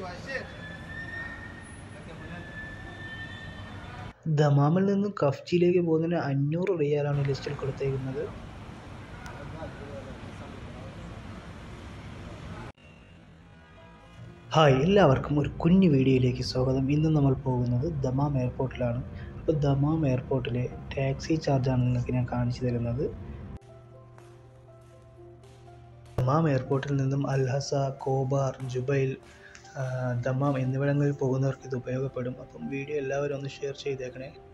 ദമാമിൽ നിന്നും കഫ്ച്ചിയിലേക്ക് പോകുന്നതിന് അഞ്ഞൂറ് റിയാലാണ് ലിസ്റ്റിൽ കൊടുത്തേക്കുന്നത് ഹായ് എല്ലാവർക്കും ഒരു കുഞ്ഞു വീഡിയോയിലേക്ക് സ്വാഗതം ഇന്ന് നമ്മൾ പോകുന്നത് ദമാം എയർപോർട്ടിലാണ് അപ്പോൾ ദമാം എയർപോർട്ടിലെ ടാക്സി ചാർജാണ് നിങ്ങൾക്ക് ഞാൻ കാണിച്ചു തരുന്നത് ദമാം എയർപോർട്ടിൽ നിന്നും അൽഹസ കോബാർ ജുബൈൽ ആ, ദമാം എന്നിവിടങ്ങളിൽ പോകുന്നവർക്ക് ഇത് ഉപയോഗപ്പെടും അപ്പം വീഡിയോ എല്ലാവരും ഒന്ന് ഷെയർ ചെയ്തേക്കണേ